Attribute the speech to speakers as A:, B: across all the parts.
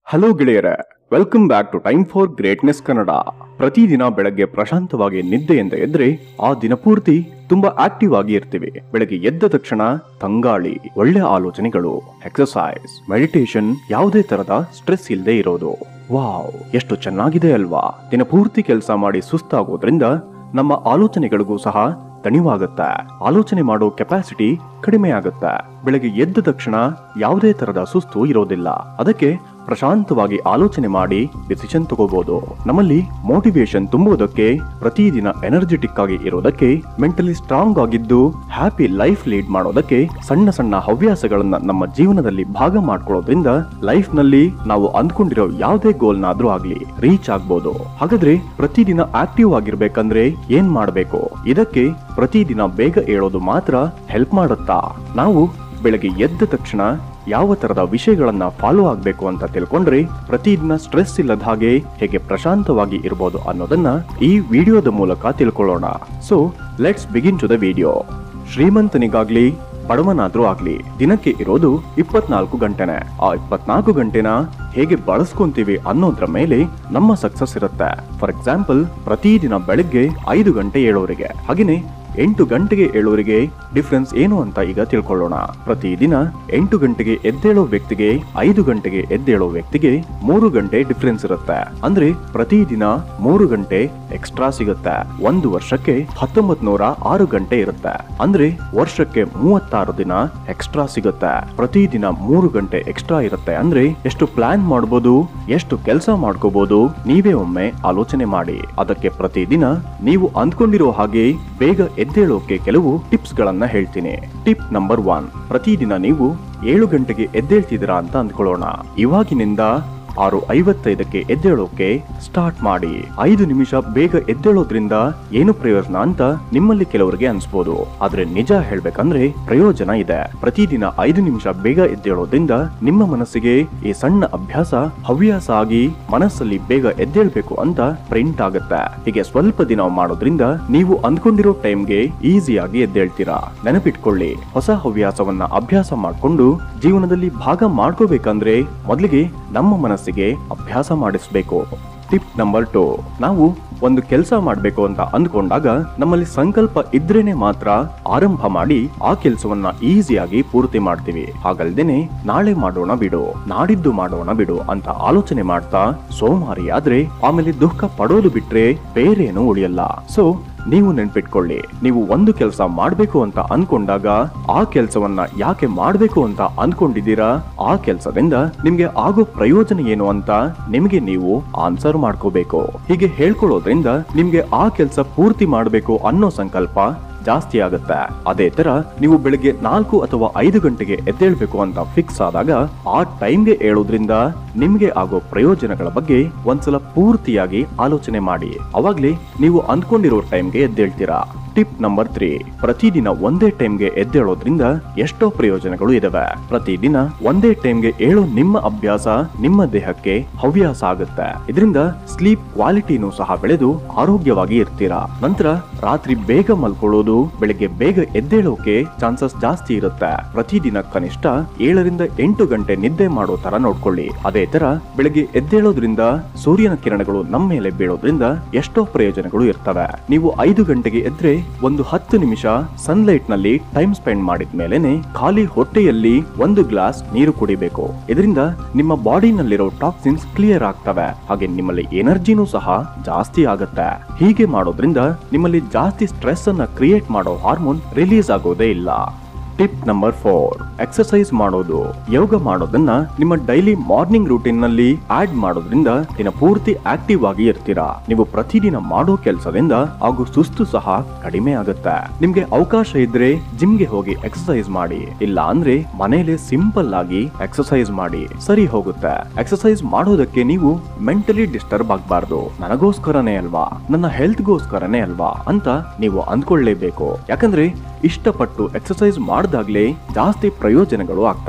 A: hello ಗೆಳೆಯರೆ welcome back to time for greatness Kannada ಪ್ರತಿದಿನ ಬೆಳಗ್ಗೆ ಪ್ರಶಾಂತವಾಗಿ ನಿದ್ದೆಯಿಂದ ಎದ್ರೆ ಆ ದಿನ ಪೂರ್ತಿ ತುಂಬಾ ಆಕ್ಟಿವ್ ಆಗಿ ಇರ್ತೀವಿ ಬೆಳಗ್ಗೆ ಎದ್ದ ತಕ್ಷಣ ತಂಗಾಳಿ ಒಳ್ಳೆ ಆಲೋಚನೆಗಳು ಎಕ್ಸರ್ಸೈಸ್ ಮೆಡಿಟೇಷನ್ ಯಾವುದೇ ತರದ ಸ್ಟ್ರೆಸ್ ಇಲ್ಲದೆ ಇರೋದು ವಾವ್ ಎಷ್ಟು ಚೆನ್ನಾಗಿದೆ ಅಲ್ವಾ ದಿನ ಪೂರ್ತಿ ಕೆಲಸ ಮಾಡಿ ಸುಸ್ತಾಗೋದ್ರಿಂದ ನಮ್ಮ ಆಲೋಚನೆಗಳಿಗೂ ಸಹ ತಣಿವಾಗುತ್ತೆ ಆಲೋಚನೆ ಮಾಡೋ ಕೆಪಾಸಿಟಿ ಕಡಿಮೆ ಆಗುತ್ತೆ ಬೆಳಗ್ಗೆ ಎದ್ದ ತಕ್ಷಣ ಯಾವುದೇ ತರದ ಸುಸ್ತು ಇರೋದಿಲ್ಲ ಅದಕ್ಕೆ ಪ್ರಶಾಂತವಾಗಿ ಆಲೋಚನೆ ಮಾಡಿ ಡಿಸಿಷನ್ ತಗೋಬಹುದು ನಮ್ಮಲ್ಲಿ ಮೋಟಿವೇಶನ್ ತುಂಬುವುದಕ್ಕೆ ಪ್ರತಿದಿನ ಎನರ್ಜೆಟಿಕ್ ಆಗಿ ಇರೋದಕ್ಕೆ ಮೆಂಟಲಿ ಸ್ಟ್ರಾಂಗ್ ಆಗಿದ್ದು ಹ್ಯಾಪಿ ಲೈಫ್ ಲೀಡ್ ಮಾಡೋದಕ್ಕೆ ಸಣ್ಣ ಸಣ್ಣ ಹವ್ಯಾಸಗಳನ್ನ ನಮ್ಮ ಜೀವನದಲ್ಲಿ ಭಾಗ ಮಾಡ್ಕೊಳ್ಳೋದ್ರಿಂದ ಲೈಫ್ ನಲ್ಲಿ ನಾವು ಅಂದ್ಕೊಂಡಿರೋ ಯಾವುದೇ ಗೋಲ್ನಾದ್ರೂ ಆಗ್ಲಿ ರೀಚ್ ಆಗ್ಬೋದು ಹಾಗಾದ್ರೆ ಪ್ರತಿದಿನ ಆಕ್ಟಿವ್ ಆಗಿರ್ಬೇಕಂದ್ರೆ ಏನ್ ಮಾಡ್ಬೇಕು ಇದಕ್ಕೆ ಪ್ರತಿದಿನ ಬೇಗ ಏಳೋದು ಮಾತ್ರ ಹೆಲ್ಪ್ ಮಾಡುತ್ತಾ ನಾವು ಬೆಳಗ್ಗೆ ಎದ್ದ ತಕ್ಷಣ ಯಾವ ತರದ ವಿಷಯಗಳನ್ನ ಫಾಲೋ ಆಗ್ಬೇಕು ಅಂತ ತಿಳ್ಕೊಂಡ್ರೆ ಪ್ರತಿದಿನ ಸ್ಟ್ರೆಸ್ ಇಲ್ಲದ ಹಾಗೆ ಹೇಗೆ ಪ್ರಶಾಂತವಾಗಿ ಇರಬಹುದು ಅನ್ನೋದನ್ನ ಈ ವಿಡಿಯೋದ ಮೂಲಕ ತಿಳ್ಕೊಳ್ಳೋಣ so let's begin to the video ಶ್ರೀಮಂತನಿಗಾಗ್ಲಿ ಬಡವನಾದ್ರೂ ಆಗ್ಲಿ ದಿನಕ್ಕೆ ಇರೋದು ಇಪ್ಪತ್ನಾಲ್ಕು ಗಂಟೆನೆ ಆ ಇಪ್ಪತ್ನಾಲ್ಕು ಗಂಟೆನ ಹೇಗೆ ಬಳಸ್ಕೊಂತೀವಿ ಅನ್ನೋದ್ರ ಮೇಲೆ ನಮ್ಮ ಸಕ್ಸಸ್ ಇರುತ್ತೆ ಫಾರ್ ಎಕ್ಸಾಂಪಲ್ ಪ್ರತಿದಿನ ಬೆಳಗ್ಗೆ ಐದು ಗಂಟೆ ಏಳೋರಿಗೆ ಹಾಗೇನೆ ಎಂಟು ಗಂಟೆಗೆ ಏಳೋರಿಗೆ ಡಿಫ್ರೆನ್ಸ್ ಏನು ಅಂತ ಈಗ ತಿಳ್ಕೊಳ್ಳೋಣ ಪ್ರತಿದಿನ ಎಂಟು ಗಂಟೆಗೆ ಎದ್ದೇಳೋ ವ್ಯಕ್ತಿಗೆ ಐದು ಗಂಟೆಗೆ ಎದ್ದೇಳೋ ವ್ಯಕ್ತಿಗೆ ಮೂರು ಗಂಟೆ ಡಿಫ್ರೆನ್ಸ್ ಇರುತ್ತೆ ಅಂದ್ರೆ ಪ್ರತಿದಿನ ಮೂರು ಗಂಟೆ ಎಕ್ಸ್ಟ್ರಾ ಸಿಗುತ್ತೆ ಒಂದು ವರ್ಷಕ್ಕೆ ಹತ್ತೊಂಬತ್ ನೂರ ಆರು ಗಂಟೆ ಇರುತ್ತೆ ಅಂದ್ರೆ ವರ್ಷಕ್ಕೆ ಮೂವತ್ತಾರು ದಿನ ಎಕ್ಸ್ಟ್ರಾ ಸಿಗುತ್ತೆ ಪ್ರತಿದಿನ ಮೂರು ಗಂಟೆ ಎಕ್ಸ್ಟ್ರಾ ಇರುತ್ತೆ ಅಂದ್ರೆ ಎಷ್ಟು ಪ್ಲಾನ್ ಮಾಡಬಹುದು ಎಷ್ಟು ಕೆಲಸ ಮಾಡ್ಕೋಬಹುದು ನೀವೇ ಒಮ್ಮೆ ಆಲೋಚನೆ ಮಾಡಿ ಅದಕ್ಕೆ ಪ್ರತಿದಿನ ನೀವು ಅಂದ್ಕೊಂಡಿರೋ ಹಾಗೆ ಬೇಗ ಎದ್ದೇಳೋಕೆ ಕೆಲವು ಟಿಪ್ಸ್ ಗಳನ್ನ ಹೇಳ್ತೀನಿ ಟಿಪ್ ನಂಬರ್ ಒನ್ ಪ್ರತಿದಿನ ನೀವು ಏಳು ಗಂಟೆಗೆ ಎದ್ದೇಳ್ತಿದ್ದೀರಾ ಅಂತ ಅಂದ್ಕೊಳ್ಳೋಣ ಇವಾಗಿನಿಂದ ಆರು ಐವತ್ತೈದಕ್ಕೆ ಎದ್ದೇಳೋಕೆ ಸ್ಟಾರ್ಟ್ ಮಾಡಿ ಐದು ನಿಮಿಷ ಬೇಗ ಎದ್ದೇಳೋದ್ರಿಂದ ಏನು ಪ್ರಯೋಜನ ಅಂತ ನಿಮ್ಮಲ್ಲಿ ಕೆಲವರಿಗೆ ಅನ್ಸ್ಬೋದು ಆದ್ರೆ ನಿಜ ಹೇಳ್ಬೇಕಂದ್ರೆ ಪ್ರಯೋಜನ ಇದೆ ಪ್ರತಿದಿನ ಐದು ನಿಮಿಷ ಬೇಗ ಎದ್ದೇಳೋದ್ರಿಂದ ನಿಮ್ಮ ಮನಸ್ಸಿಗೆ ಈ ಸಣ್ಣ ಅಭ್ಯಾಸ ಹವ್ಯಾಸ ಆಗಿ ಮನಸ್ಸಲ್ಲಿ ಬೇಗ ಎದ್ದೇಳ್ಬೇಕು ಅಂತ ಪ್ರಿಂಟ್ ಆಗುತ್ತೆ ಹೀಗೆ ಸ್ವಲ್ಪ ದಿನ ಮಾಡೋದ್ರಿಂದ ನೀವು ಅಂದ್ಕೊಂಡಿರೋ ಟೈಮ್ಗೆ ಈಸಿಯಾಗಿ ಎದ್ದೇಳ್ತೀರಾ ನೆನಪಿಟ್ಕೊಳ್ಳಿ ಹೊಸ ಹವ್ಯಾಸವನ್ನ ಅಭ್ಯಾಸ ಮಾಡ್ಕೊಂಡು ಜೀವನದಲ್ಲಿ ಭಾಗ ಮಾಡ್ಕೋಬೇಕಂದ್ರೆ ಮೊದಲಿಗೆ ನಮ್ಮ ಮನಸ್ಸಿಗೆ ಅಭ್ಯಾಸ ಮಾಡಿಸ್ಬೇಕು ಟಿಪ್ ನಂಬರ್ ಟು ನಾವು ಒಂದು ಕೆಲಸ ಮಾಡಬೇಕು ಅಂತ ಅಂದ್ಕೊಂಡಾಗ ನಮ್ಮಲ್ಲಿ ಸಂಕಲ್ಪ ಇದ್ರೇನೆ ಮಾತ್ರ ಆರಂಭ ಮಾಡಿ ಆ ಕೆಲಸವನ್ನ ಈಸಿಯಾಗಿ ಪೂರ್ತಿ ಮಾಡ್ತೀವಿ ಹಾಗಲ್ದೇನೆ ನಾಳೆ ಮಾಡೋಣ ಬಿಡು ನಾಡಿದ್ದು ಮಾಡೋಣ ಬಿಡು ಅಂತ ಆಲೋಚನೆ ಮಾಡ್ತಾ ಸೋಮಾರಿ ಆದ್ರೆ ಆಮೇಲೆ ದುಃಖ ಪಡೋದು ಬಿಟ್ರೆ ಬೇರೇನು ಉಳಿಯಲ್ಲ ಸೊ ನೀವು ನೆನ್ಪಿಟ್ಕೊಳ್ಳಿ ನೀವು ಒಂದು ಕೆಲಸ ಮಾಡ್ಬೇಕು ಅಂತ ಅನ್ಕೊಂಡಾಗ ಆ ಕೆಲಸವನ್ನ ಯಾಕೆ ಮಾಡ್ಬೇಕು ಅಂತ ಅನ್ಕೊಂಡಿದ್ದೀರಾ ಆ ಕೆಲಸದಿಂದ ನಿಮ್ಗೆ ಆಗೋ ಪ್ರಯೋಜನ ಏನು ಅಂತ ನಿಮಗೆ ನೀವು ಆನ್ಸರ್ ಮಾಡ್ಕೋಬೇಕು ಹೀಗೆ ಹೇಳ್ಕೊಳ್ಳೋದ್ರಿಂದ ನಿಮ್ಗೆ ಆ ಕೆಲಸ ಪೂರ್ತಿ ಮಾಡಬೇಕು ಅನ್ನೋ ಸಂಕಲ್ಪ ಜಾಸ್ತಿ ಆಗುತ್ತೆ ಅದೇ ತರ ನೀವು ಬೆಳಿಗ್ಗೆ ನಾಲ್ಕು ಅಥವಾ ಐದು ಗಂಟೆಗೆ ಎದ್ದೇಳ್ಬೇಕು ಅಂತ ಫಿಕ್ಸ್ ಆದಾಗ ಆ ಟೈಮ್ಗೆ ಏಳೋದ್ರಿಂದ ನಿಮ್ಗೆ ಆಗೋ ಪ್ರಯೋಜನಗಳ ಬಗ್ಗೆ ಒಂದ್ಸಲ ಪೂರ್ತಿಯಾಗಿ ಆಲೋಚನೆ ಮಾಡಿ ಅವಾಗ್ಲೇ ನೀವು ಅಂದ್ಕೊಂಡಿರೋ ಟೈಮ್ಗೆ ಎದ್ದೇಳ್ತೀರಾ ಟಿಪ್ ನಂಬರ್ ತ್ರೀ ಪ್ರತಿದಿನ ಒಂದೇ ಟೈಮ್ಗೆ ಎದ್ದೇಳೋದ್ರಿಂದ ಎಷ್ಟೋ ಪ್ರಯೋಜನಗಳು ಇದಾವೆ ಪ್ರತಿದಿನ ಒಂದೇ ಟೈಮ್ಗೆ ಏಳೋ ನಿಮ್ಮ ಅಭ್ಯಾಸ ನಿಮ್ಮ ದೇಹಕ್ಕೆ ಹವ್ಯಾಸ ಆಗುತ್ತೆ ಇದರಿಂದ ಸ್ಲೀಪ್ ಕ್ವಾಲಿಟಿನೂ ಸಹ ಬೆಳೆದು ಆರೋಗ್ಯವಾಗಿ ಇರ್ತೀರಾ ನಂತರ ರಾತ್ರಿ ಬೇಗ ಮಲ್ಕೊಳ್ಳೋದು ಬೆಳಿಗ್ಗೆ ಬೇಗ ಎದ್ದೇಳೋಕೆ ಚಾನ್ಸಸ್ ಜಾಸ್ತಿ ಇರುತ್ತೆ ಪ್ರತಿದಿನ ಕನಿಷ್ಠ ಏಳರಿಂದ ಎಂಟು ಗಂಟೆ ನಿದ್ದೆ ಮಾಡೋ ತರ ನೋಡ್ಕೊಳ್ಳಿ ಅದೇ ತರ ಬೆಳಿಗ್ಗೆ ಎದ್ದೇಳೋದ್ರಿಂದ ಸೂರ್ಯನ ಕಿರಣಗಳು ನಮ್ಮ ಮೇಲೆ ಬೀಳೋದ್ರಿಂದ ಎಷ್ಟೋ ಪ್ರಯೋಜನಗಳು ಇರ್ತವೆ ನೀವು ಐದು ಗಂಟೆಗೆ ಎದ್ರೆ ಒಂದು ಹತ್ತು ನಿಮಿಷ ಸನ್ಲೈಟ್ ನಲ್ಲಿ ಟೈಮ್ ಸ್ಪೆಂಡ್ ಮಾಡಿದ ಮೇಲೆನೆ ಖಾಲಿ ಹೊಟ್ಟೆಯಲ್ಲಿ ಒಂದು ಗ್ಲಾಸ್ ನೀರು ಕುಡಿಬೇಕು ಇದರಿಂದ ನಿಮ್ಮ ಬಾಡಿನಲ್ಲಿರೋ ಟಾಕ್ಸಿನ್ಸ್ ಕ್ಲಿಯರ್ ಆಗ್ತವೆ ಹಾಗೆ ನಿಮ್ಮಲ್ಲಿ ಎನರ್ಜಿನೂ ಸಹ ಜಾಸ್ತಿ ಆಗುತ್ತೆ ಹೀಗೆ ಮಾಡೋದ್ರಿಂದ ನಿಮ್ಮಲ್ಲಿ ಜಾಸ್ತಿ ಸ್ಟ್ರೆಸ್ ಅನ್ನ ಕ್ರಿಯೇಟ್ ಮಾಡೋ ಹಾರ್ಮೋನ್ ರಿಲೀಸ್ ಆಗೋದೇ ಇಲ್ಲ ಟಿಪ್ ನಂಬರ್ ಫೋರ್ ಎಕ್ಸರ್ಸೈಸ್ ಮಾಡೋದು ಯೋಗ ಮಾಡೋದನ್ನ ನಿಮ್ಮ ಡೈಲಿ ಮಾರ್ನಿಂಗ್ ರೂಟೀನ್ ನಲ್ಲಿ ಆಡ್ ಮಾಡೋದ್ರಿಂದ ದಿನ ಪೂರ್ತಿ ಆಕ್ಟಿವ್ ಆಗಿ ಇರ್ತೀರಾ ನೀವು ಪ್ರತಿದಿನ ಮಾಡೋ ಕೆಲಸದಿಂದ ಹಾಗೂ ಸುಸ್ತು ಸಹ ಕಡಿಮೆ ಆಗುತ್ತೆ ನಿಮ್ಗೆ ಅವಕಾಶ ಇದ್ರೆ ಜಿಮ್ಗೆ ಹೋಗಿ ಎಕ್ಸರ್ಸೈಸ್ ಮಾಡಿ ಇಲ್ಲ ಅಂದ್ರೆ ಮನೇಲೆ ಸಿಂಪಲ್ ಆಗಿ ಎಕ್ಸರ್ಸೈಸ್ ಮಾಡಿ ಸರಿ ಹೋಗುತ್ತೆ ಎಕ್ಸರ್ಸೈಸ್ ಮಾಡೋದಕ್ಕೆ ನೀವು ಮೆಂಟಲಿ ಡಿಸ್ಟರ್ಬ್ ಆಗಬಾರ್ದು ನನಗೋಸ್ಕರನೇ ಅಲ್ವಾ ನನ್ನ ಹೆಲ್ತ್ಗೋಸ್ಕರನೇ ಅಲ್ವಾ ಅಂತ ನೀವು ಅಂದ್ಕೊಳ್ಳೇಬೇಕು ಯಾಕಂದ್ರೆ ಇಷ್ಟಪಟ್ಟು ಎಕ್ಸರ್ಸೈಸ್ ಮಾಡಿದಾಗ್ಲೇ ಜಾಸ್ತಿ ಪ್ರಯೋಜನಗಳು ಆಗ್ತವೆ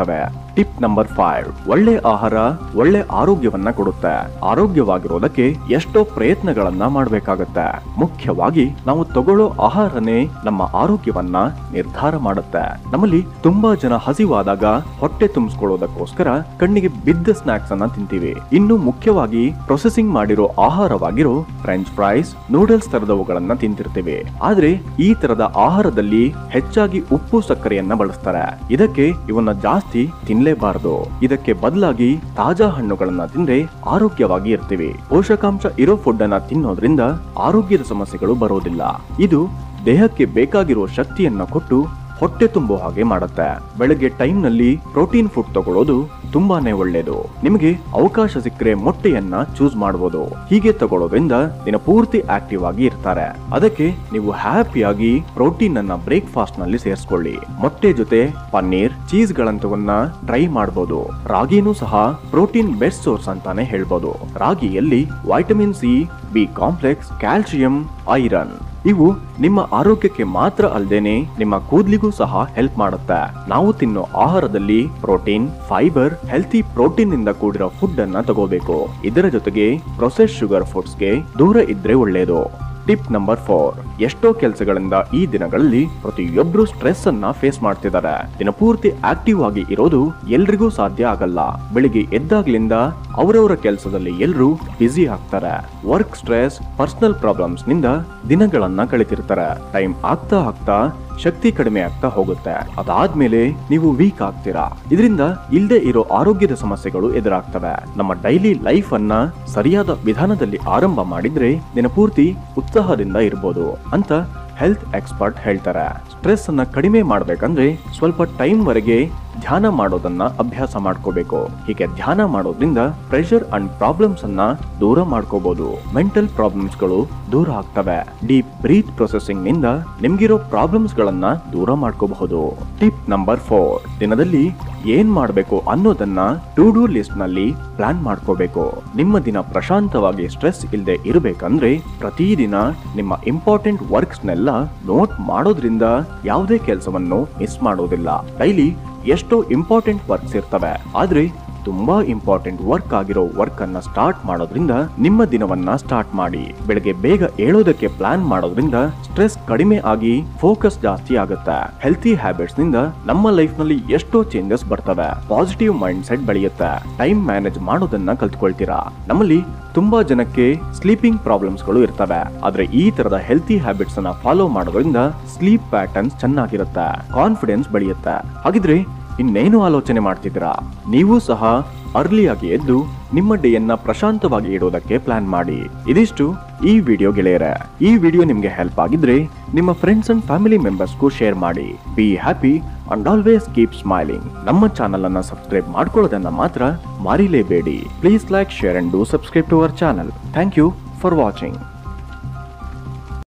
A: ಟಿಪ್ ನಂಬರ್ ಫೈವ್ ಒಳ್ಳೆ ಆಹಾರ ಒಳ್ಳೆ ಆರೋಗ್ಯವನ್ನ ಕೊಡುತ್ತೆ ಆರೋಗ್ಯವಾಗಿರೋದಕ್ಕೆ ಎಷ್ಟೋ ಪ್ರಯತ್ನಗಳನ್ನ ಮಾಡಬೇಕಾಗತ್ತೆ ಮುಖ್ಯವಾಗಿ ನಾವು ತಗೊಳ್ಳೋ ಆಹಾರನೇ ನಮ್ಮ ಆರೋಗ್ಯವನ್ನ ನಿರ್ಧಾರ ಮಾಡುತ್ತೆ ನಮ್ಮಲ್ಲಿ ತುಂಬಾ ಜನ ಹಸಿವಾದಾಗ ಹೊಟ್ಟೆ ತುಂಬಿಸ್ಕೊಳ್ಳೋದಕ್ಕೋಸ್ಕರ ಕಣ್ಣಿಗೆ ಬಿದ್ದ ಸ್ನಾಕ್ಸ್ ಅನ್ನ ತಿಂತೀವಿ ಇನ್ನು ಮುಖ್ಯವಾಗಿ ಪ್ರೊಸೆಸಿಂಗ್ ಮಾಡಿರೋ ಆಹಾರವಾಗಿರೋ ಫ್ರೆಂಚ್ ಫ್ರೈಸ್ ನೂಡಲ್ಸ್ ತರದವುಗಳನ್ನ ತಿಂತಿರ್ತೀವಿ ಆದ್ರೆ ಈ ತರದ ಆಹಾರದಲ್ಲಿ ಹೆಚ್ಚಾಗಿ ಉಪ್ಪು ಸಕ್ಕರೆಯನ್ನ ಬಳಸ್ತಾರೆ ಇದಕ್ಕೆ ಇವನ್ನ ಜಾಸ್ತಿ ತಿನ್ಲೇಬಾರದು ಇದಕ್ಕೆ ಬದಲಾಗಿ ತಾಜಾ ಹಣ್ಣುಗಳನ್ನ ತಿಂದ್ರೆ ಆರೋಗ್ಯವಾಗಿ ಇರ್ತೀವಿ ಪೋಷಕಾಂಶ ಇರೋ ಫುಡ್ ಅನ್ನ ತಿನ್ನೋದ್ರಿಂದ ಆರೋಗ್ಯದ ಸಮಸ್ಯೆಗಳು ಬರೋದಿಲ್ಲ ಇದು ದೇಹಕ್ಕೆ ಬೇಕಾಗಿರೋ ಶಕ್ತಿಯನ್ನ ಕೊಟ್ಟು ಹೊಟ್ಟೆ ತುಂಬೋ ಹಾಗೆ ಮಾಡುತ್ತೆ ಬೆಳಗ್ಗೆ ಟೈಮ್ ನಲ್ಲಿ ಪ್ರೋಟೀನ್ ಫುಡ್ ತಗೊಳ್ಳೋದು ತುಂಬಾನೇ ಒಳ್ಳೇದು ನಿಮಗೆ ಅವಕಾಶ ಸಿಕ್ಕರೆ ಮೊಟ್ಟೆಯನ್ನ ಚೂಸ್ ಮಾಡಬಹುದು ಹೀಗೆ ತಗೊಳ್ಳೋದ್ರಿಂದ ದಿನ ಪೂರ್ತಿ ಆಕ್ಟಿವ್ ಆಗಿ ಇರ್ತಾರೆ ಅದಕ್ಕೆ ನೀವು ಹ್ಯಾಪಿಯಾಗಿ ಪ್ರೋಟೀನ್ ಅನ್ನ ಬ್ರೇಕ್ಫಾಸ್ಟ್ ನಲ್ಲಿ ಸೇರಿಸ್ಕೊಳ್ಳಿ ಮೊಟ್ಟೆ ಜೊತೆ ಪನ್ನೀರ್ ಚೀಸ್ ಗಳಂತವನ್ನ ಟ್ರೈ ಮಾಡಬಹುದು ರಾಗಿನೂ ಸಹ ಪ್ರೋಟೀನ್ ಬೆಸ್ಟ್ ಸೋರ್ಸ್ ಅಂತಾನೆ ಹೇಳ್ಬೋದು ರಾಗಿಯಲ್ಲಿ vitamin C B complex calcium iron ಇವು ನಿಮ್ಮ ಆರೋಗ್ಯಕ್ಕೆ ಮಾತ್ರ ಅಲ್ಲದೇನೆ ನಿಮ್ಮ ಕೂದ್ಲಿಗೂ ಸಹ ಹೆಲ್ಪ್ ಮಾಡುತ್ತೆ ನಾವು ತಿನ್ನೋ ಆಹಾರದಲ್ಲಿ ಪ್ರೋಟೀನ್ ಫೈಬರ್ ಹೆಲ್ತಿ ಪ್ರೋಟೀನ್ ನಿಂದ ಕೂಡಿರೋ ಫುಡ್ ಅನ್ನ ತಗೋಬೇಕು ಇದರ ಜೊತೆಗೆ ಪ್ರೊಸೆಸ್ ಶುಗರ್ ಫುಡ್ಸ್ಗೆ ದೂರ ಇದ್ರೆ ಒಳ್ಳೆಯದು ಟಿಪ್ ನಂಬರ್ ಫೋರ್ ಎಷ್ಟೋ ಕೆಲಸಗಳಿಂದ ಈ ದಿನಗಳಲ್ಲಿ ಪ್ರತಿಯೊಬ್ರು ಸ್ಟ್ರೆಸ್ ಅನ್ನ ಫೇಸ್ ಮಾಡ್ತಿದ್ದಾರೆ ದಿನಪೂರ್ತಿ ಆಕ್ಟಿವ್ ಆಗಿ ಇರೋದು ಎಲ್ರಿಗೂ ಸಾಧ್ಯ ಆಗಲ್ಲ ಬೆಳಿಗ್ಗೆ ಎದ್ದಾಗ್ಲಿಂದ ಅವರವರ ಕೆಲಸದಲ್ಲಿ ಎಲ್ರೂ ಬ್ಯುಸಿ ಆಗ್ತಾರೆ ವರ್ಕ್ ಸ್ಟ್ರೆಸ್ ಪರ್ಸನಲ್ ಪ್ರಾಬ್ಲಮ್ಸ್ ನಿಂದ ದಿನಗಳನ್ನ ಕಳಿತಿರ್ತಾರೆ ಟೈಮ್ ಆಗ್ತಾ ಆಗ್ತಾ ಶಕ್ತಿ ಕಡಿಮೆ ಆಗ್ತಾ ಹೋಗುತ್ತೆ ಅದಾದ್ಮೇಲೆ ನೀವು ವೀಕ್ ಆಗ್ತೀರಾ ಇದರಿಂದ ಇಲ್ಲದೆ ಇರೋ ಆರೋಗ್ಯದ ಸಮಸ್ಯೆಗಳು ಎದುರಾಗ್ತವೆ ನಮ್ಮ ಡೈಲಿ ಲೈಫ್ ಅನ್ನ ಸರಿಯಾದ ವಿಧಾನದಲ್ಲಿ ಆರಂಭ ಮಾಡಿದ್ರೆ ದಿನಪೂರ್ತಿ ಉತ್ಸಾಹದಿಂದ ಇರ್ಬೋದು ಅಂತ ಹೆಲ್ತ್ ಎಕ್ಸ್ಪರ್ಟ್ ಹೇಳ್ತಾರೆ ಸ್ಟ್ರೆಸ್ ಅನ್ನ ಕಡಿಮೆ ಮಾಡ್ಬೇಕಂದ್ರೆ ಸ್ವಲ್ಪ ಟೈಮ್ ವರೆಗೆ ಧ್ಯಾನ ಮಾಡೋದನ್ನ ಅಭ್ಯಾಸ ಮಾಡ್ಕೋಬೇಕು ಹೀಗೆ ಧ್ಯಾನ ಮಾಡೋದ್ರಿಂದ ಪ್ರೆಷರ್ ಅಂಡ್ ಪ್ರಾಬ್ಲಮ್ಸ್ ಅನ್ನ ದೂರ ಮಾಡ್ಕೋಬಹುದು ಮೆಂಟಲ್ ಪ್ರಾಬ್ಲಮ್ಸ್ ಗಳು ದೂರ ಆಗ್ತವೆ ಡೀಪ್ ಬ್ರೀತ್ ಪ್ರೊಸೆಸಿಂಗ್ ನಿಂದ ನಿಮ್ಗಿರೋ ಪ್ರಾಬ್ಲಮ್ಸ್ ಗಳನ್ನ ದೂರ ಮಾಡ್ಕೋಬಹುದು ಟಿಪ್ ನಂಬರ್ ಫೋರ್ ದಿನದಲ್ಲಿ ಏನ್ ಮಾಡ್ಬೇಕು ಅನ್ನೋದನ್ನ ಟು ಡೂ ಲಿಸ್ಟ್ ನಲ್ಲಿ ಪ್ಲಾನ್ ಮಾಡ್ಕೋಬೇಕು ನಿಮ್ಮ ದಿನ ಪ್ರಶಾಂತವಾಗಿ ಸ್ಟ್ರೆಸ್ ಇಲ್ಲದೆ ಇರಬೇಕಂದ್ರೆ ಪ್ರತಿದಿನ ನಿಮ್ಮ ಇಂಪಾರ್ಟೆಂಟ್ ವರ್ಕ್ಸ್ ನೆಲ್ಲ ನೋಟ್ ಮಾಡೋದ್ರಿಂದ ಯಾವುದೇ ಕೆಲಸವನ್ನು ಮಿಸ್ ಮಾಡೋದಿಲ್ಲ ಡೈಲಿ ಎಷ್ಟೋ ಇಂಪಾರ್ಟೆಂಟ್ ವರ್ಕ್ಸ್ ಇರ್ತವೆ ಆದ್ರೆ ತುಂಬಾ ಇಂಪಾರ್ಟೆಂಟ್ ವರ್ಕ್ ಆಗಿರೋ ವರ್ಕ್ ಅನ್ನ ಸ್ಟಾರ್ಟ್ ಮಾಡೋದ್ರಿಂದ ನಿಮ್ಮ ದಿನವನ್ನ ಸ್ಟಾರ್ಟ್ ಮಾಡಿ ಬೆಳಗ್ಗೆ ಬೇಗ ಏಳೋದಕ್ಕೆ ಪ್ಲಾನ್ ಮಾಡೋದ್ರಿಂದ ಸ್ಟ್ರೆಸ್ ಕಡಿಮೆ ಆಗಿ ಫೋಕಸ್ ಜಾಸ್ತಿ ಆಗುತ್ತೆ ಹೆಲ್ತಿ ಹ್ಯಾಬಿಟ್ಸ್ ನಿಂದ ನಮ್ಮ ಲೈಫ್ ನಲ್ಲಿ ಎಷ್ಟೋ ಚೇಂಜಸ್ ಬರ್ತವೆ ಪಾಸಿಟಿವ್ ಮೈಂಡ್ ಸೆಟ್ ಬೆಳೆಯುತ್ತೆ ಟೈಮ್ ಮ್ಯಾನೇಜ್ ಮಾಡೋದನ್ನ ಕಲ್ತ್ಕೊಳ್ತೀರಾ ನಮ್ಮಲ್ಲಿ ತುಂಬಾ ಜನಕ್ಕೆ ಸ್ಲೀಪಿಂಗ್ ಪ್ರಾಬ್ಲಮ್ಸ್ ಗಳು ಇರ್ತವೆ ಆದ್ರೆ ಈ ತರದ ಹೆಲ್ತಿ ಹ್ಯಾಬಿಟ್ಸ್ ಅನ್ನ ಫಾಲೋ ಮಾಡೋದ್ರಿಂದ ಸ್ಲೀಪ್ ಪ್ಯಾಟರ್ನ್ಸ್ ಚೆನ್ನಾಗಿರುತ್ತೆ ಕಾನ್ಫಿಡೆನ್ಸ್ ಬೆಳೆಯುತ್ತೆ ಹಾಗಿದ್ರೆ ಇನ್ನೇನು ಆಲೋಚನೆ ಮಾಡ್ತಿದ್ದೀರಾ ನೀವು ಸಹ ಅರ್ಲಿಯಾಗಿ ಎದ್ದು ನಿಮ್ಮ ಡೇಯನ್ನ ಪ್ರಶಾಂತವಾಗಿ ಇಡೋದಕ್ಕೆ ಪ್ಲಾನ್ ಮಾಡಿ ಇದಿಷ್ಟು ಈ ವಿಡಿಯೋ ಗೆಳೆಯರೆ ಈ ವಿಡಿಯೋ ನಿಮ್ಗೆ ಹೆಲ್ಪ್ ಆಗಿದ್ರೆ ನಿಮ್ಮ ಫ್ರೆಂಡ್ಸ್ ಅಂಡ್ ಫ್ಯಾಮಿಲಿ ಮೆಂಬರ್ಸ್ಗೂ ಶೇರ್ ಮಾಡಿ be happy and always keep smiling ನಮ್ಮ ಚಾನಲ್ ಅನ್ನ ಸಬ್ಸ್ಕ್ರೈಬ್ ಮಾಡ್ಕೊಳ್ಳೋದನ್ನ ಮಾತ್ರ ಮರಿಲೇಬೇಡಿ please like share and do subscribe to our channel thank you for watching